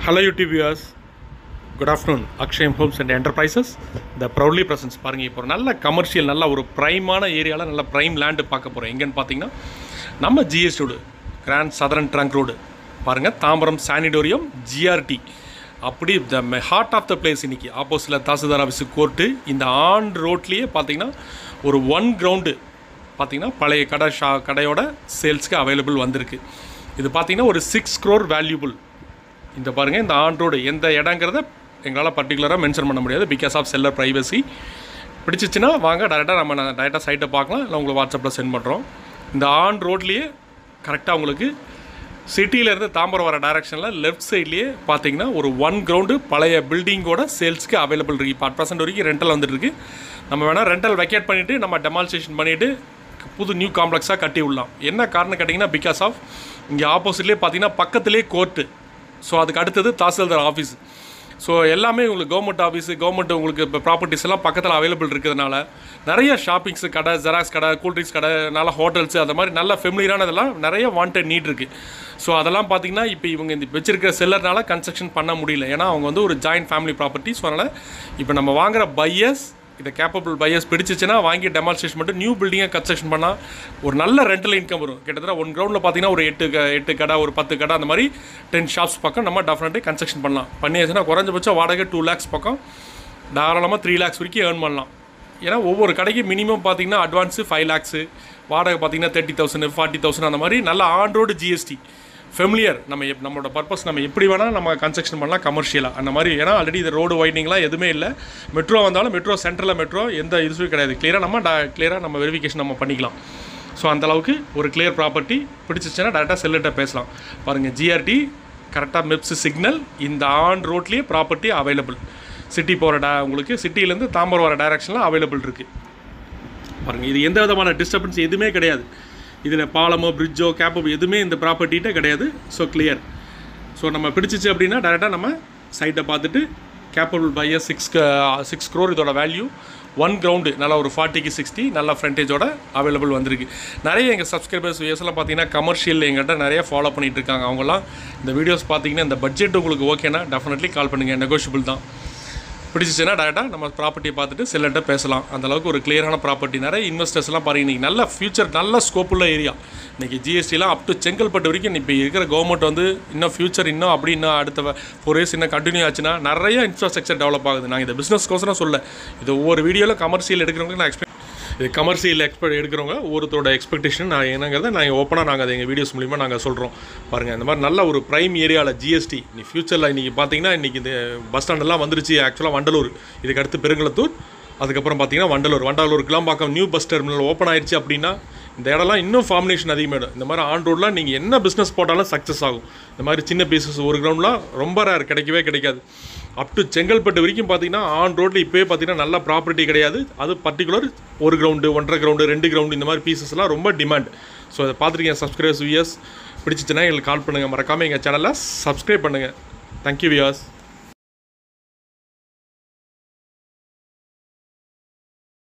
hello YouTube viewers good afternoon Akshayam homes and enterprises the proudly presents பாருங்கள் இப்போ ஒரு நல்ல கமர்ஷியல் நல்ல ஒரு ப்ரைமான ஏரியாவில் நல்ல ப்ரைம் லேண்டு பார்க்க போகிறோம் எங்கன்னு பார்த்தீங்கன்னா நம்ம GST road grand southern trunk road பாருங்கள் தாம்பரம் சானிடோரியம் ஜிஆர்டி அப்படி the heart of the place இன்னைக்கு ஆப்போசிட்டில் தாசில்தார் ஆஃபீஸு கோர்ட்டு இந்த ஆன் ரோட்லேயே பார்த்தீங்கன்னா ஒரு ஒன் கிரவுண்டு பார்த்தீங்கன்னா பழைய கடை ஷா கடையோட சேல்ஸ்க்கு அவைலபிள் வந்திருக்கு இது பார்த்தீங்கன்னா ஒரு சிக்ஸ் க்ரோர் வேல்யூபிள் இந்த பாருங்கள் இந்த ஆன் ரோடு எந்த இடங்கிறத எங்களால் பர்டிகுலராக மென்ஷன் பண்ண முடியாது பிகாஸ் ஆஃப் செல்லர் ப்ரைவசி பிடிச்சிச்சின்னா வாங்க டேரெக்டாக நம்ம டேரெக்டாக சைட்டை பார்க்கலாம் இல்லை உங்களுக்கு வாட்ஸ்அப்பில் சென்ட் பண்ணுறோம் இந்த ஆன் ரோட்லேயே கரெக்டாக உங்களுக்கு சிட்டியிலேருந்து தாம்பரம் வர டைரக்ஷனில் லெஃப்ட் சைட்லேயே பார்த்தீங்கன்னா ஒரு ஒன் கிரவுண்டு பழைய பில்டிங்கோட சேல்ஸ்க்கு அவைலபிள் இருக்குது இப்போ அட் பர்சன்ட் வரைக்கும் ரெண்டல் வந்துட்டு இருக்கு நம்ம வேணால் ரெண்டல் வெக்கேட் பண்ணிவிட்டு நம்ம டெமால்ஸ்ட்ரேஷன் பண்ணிவிட்டு புது நியூ காம்ப்ளெக்ஸாக கட்டி விடலாம் என்ன காரணம் கேட்டிங்கன்னா பிகாஸ் ஆஃப் இங்கே ஆப்போசிட்லேயே பார்த்தீங்கன்னா பக்கத்துலேயே கோர்ட்டு ஸோ அதுக்கு அடுத்தது தாசில்தார் ஆஃபீஸ் ஸோ எல்லாமே உங்களுக்கு கவர்மெண்ட் ஆஃபீஸு கவர்மெண்ட் உங்களுக்கு இப்போ ப்ராப்பர்ட்டிஸ் எல்லாம் பக்கத்தில் அவைலபிள் இருக்கிறதுனால நிறைய ஷாப்பிங்ஸ் கடை ஜெராக்ஸ் கடை கூல்ட்ரிங்க்ஸ் கடை நல்ல ஹோட்டல்ஸ் அந்த மாதிரி நல்ல ஃபெமிலியரானதெல்லாம் நிறைய வாண்டட் நீட் இருக்குது ஸோ அதெல்லாம் பார்த்தீங்கன்னா இப்போ இவங்க இந்த வச்சிருக்கிற செல்லர்னால கன்ஸ்ட்ரக்ஷன் பண்ண முடியல ஏன்னா அவங்க வந்து ஒரு ஜாயின்ட் ஃபேமிலி ப்ராப்பர்ட்டி ஸோ அதனால் இப்போ நம்ம வாங்குற பையர்ஸ் இதை கேப்பபிள் பையர்ஸ் பிடிச்சிச்சுன்னா வாங்கி டெமால்ஸ்ட்ரேஷன் பண்ணிட்டு நியூ பில்டிங்கை கன்ஸ்ட்ரக்ஷன் பண்ணால் ஒரு நல்ல ரெண்டல் இன்கம் வரும் கிட்டத்தட்ட ஒன் கிரவுண்டில் பார்த்தீங்கன்னா ஒரு எட்டு க- எட்டு கடை ஒரு பத்து கடை அந்த மாதிரி டென் ஷாப்ஸ் பக்கம் நம்ம டெஃபினட்டாக கன்ஸ்ட்ரக்ஷன் பண்ணலாம் பண்ணியாச்சுன்னா குறைஞ்சபட்சம் வாடகை டூ லேக்ஸ் பக்கம் தாராளமாக த்ரீ லேக்ஸ் வரைக்கும் ஏர்ன் பண்ணலாம் ஏன்னா ஒவ்வொரு கடைக்கு மினிமம் பார்த்தீங்கன்னா அட்வான்ஸு ஃபைவ் லேக்ஸு வாடகை பார்த்தீங்கன்னா தேர்ட்டி தௌசண்ட் ஃபார்ட்டி தௌசண்ட் அந்த மாதிரி நல்ல ஆன் ரோடு ஜிஎஸ்டி ஃபெமிலியர் நம்ம எப் நம்மளோட பர்பஸ் நம்ம எப்படி வேணால் நம்ம கன்ஸ்ட்ரக்ஷன் பண்ணலாம் கமர்ஷியலாக அந்த மாதிரி ஏன்னா ஆல்ரெடி இது ரோடு வைண்டிங்லாம் எதுவுமே இல்லை மெட்ரோ வந்தாலும் மெட்ரோ சென்டரில் மெட்ரோ எந்த இதுவும் கிடையாது கிளியராக நம்ம கிளியராக நம்ம வெரிஃபிகேஷன் நம்ம பண்ணிக்கலாம் ஸோ அந்த அளவுக்கு ஒரு கிளியர் ப்ராப்பர்ட்டி பிடிச்சிச்சுன்னா டேரெக்டாக செல்லுகிட்ட பேசலாம் பாருங்கள் ஜிஆர்டி கரெக்டாக மெப்ஸ் சிக்னல் இந்த ஆன் ரோட்லேயே ப்ராப்பர்ட்டி அவைலபிள் சிட்டி போகிற டே உங்களுக்கு சிட்டிலேருந்து தாம்பரம் வர டைரக்ஷனில் அவைலபிள் இருக்குது பாருங்கள் இது எந்த விதமான டிஸ்டர்பன்ஸ் எதுவுமே கிடையாது இதில் பாலமோ பிரிட்ஜோ கேப்போ எதுவுமே இந்த ப்ராப்பர்ட்டிகிட்ட கிடையாது ஸோ கிளியர் ஸோ நம்ம பிடிச்சிச்சு அப்படின்னா டேரெக்டாக நம்ம சைட்டை பார்த்துட்டு capable buyer six six crore இதோட வேல்யூ ஒன் கிரவுண்டு நல்லா ஒரு ஃபார்ட்டிக்கு சிக்ஸ்டி நல்ல ஃப்ரண்டேஜோட அவைலபிள் வந்திருக்கு நிறைய எங்கள் சப்ஸ்கிரைபர்ஸ் எல்லாம் பார்த்தீங்கன்னா கமர்ஷியல் எங்கிட்ட நிறைய ஃபாலோ பண்ணிட்டு இருக்காங்க அவங்கலாம் இந்த வீடியோஸ் பார்த்தீங்கன்னா இந்த பட்ஜெட் உங்களுக்கு ஓகேனா டெஃபினெட்லி கால் பண்ணுங்கள் நெகோஷியபிள் தான் பிடிச்சிச்சுன்னா டேரெக்டாக நம்ம ப்ராப்பர்ட்டியை பார்த்துட்டு செல்லர்கிட்ட பேசலாம் அந்த அளவுக்கு ஒரு கிளியரான ப்ராப்பர்ட்டி நிறைய இன்வெஸ்டர்ஸ்லாம் பாருங்க இன்றைக்கி நல்ல ஃபியூச்சர் நல்ல ஸ்கோப் உள்ள ஏரியா இன்றைக்கி ஜிஎஸ்டிலாம் அப் டு செங்கல்பட்டு வரைக்கும் இப்போ இருக்கிற கவர்மெண்ட் வந்து இன்னும் ஃபியூச்சர் இன்னும் அப்படி இன்னும் அடுத்த ஃபோர் இயர்ஸ் இன்னும் கண்டினியூ ஆச்சுன்னா நிறைய இன்ஃப்ராஸ்ட்ரக்சர் டெவலப் ஆகுது நாங்கள் இந்த பிஸ்னஸ்க்கோசரம் சொல்ல இது ஒவ்வொரு வீடியோவில் கமர்ஷியல் எடுக்கிறவங்களுக்கு நான் எக்ஸ்பெக்ட் இது கமர்ஷியல் எக்ஸ்பெக்ட் எடுக்கிறவங்க ஒருத்தரோட எக்ஸ்பெக்டேஷன் நான் என்னங்கிறத நாங்கள் ஓப்பனாக நாங்கள் அதை எங்கள் வீடியோஸ் மூலிமா நாங்கள் சொல்கிறோம் பாருங்கள் இந்த மாதிரி நல்ல ஒரு ப்ரைம் ஏரியாவில் ஜிஎஸ்டி நீ ஃபியூச்சரில் இன்றைக்கி பார்த்தீங்கன்னா இன்றைக்கி இந்த பஸ் ஸ்டாண்டெல்லாம் வந்துருச்சு ஆக்சுவலாக வண்டலூர் இதுக்கு அடுத்து பெருங்குளத்தூர் அதுக்கப்புறம் பார்த்தீங்கன்னா Vandalur Vandalur Kilambakkam new bus terminal open ஆயிடுச்சு அப்படின்னா இந்த இடம்லாம் இன்னும் ஃபார்முலேஷன் அதிகமாகிடும் இந்த மாதிரி ஆன் ரோட்லாம் நீங்கள் என்ன பிஸ்னஸ் போட்டாலும் சக்ஸஸ் ஆகும் இந்த மாதிரி சின்ன பீசஸ் ஒரு கிரவுண்ட்லாம் ரொம்ப ரேர் கிடைக்கவே கிடைக்காது அப் டு செங்கல்பட்டு வரைக்கும் பார்த்தீங்கன்னா ஆன் ரோட்டில் இப்போயே பார்த்தீங்கன்னா நல்ல ப்ராப்பர்ட்டி கிடையாது அது பர்டிகுலர் ஒரு கிரவுண்டு ஒன்றரை கிரவுண்டு ரெண்டு கிரவுண்டு இந்த மாதிரி பீசஸ்லாம் ரொம்ப டிமாண்ட் ஸோ அதை பார்த்துருக்கீங்க சப்ஸ்கிரைபர்ஸ் வியர்ஸ் பிடிச்சிச்சுன்னா எங்களுக்கு கால் பண்ணுங்கள் மறக்காமல் எங்கள் சேனலை சப்ஸ்கிரைப் பண்ணுங்கள் தேங்க்யூ வியர்ஸ்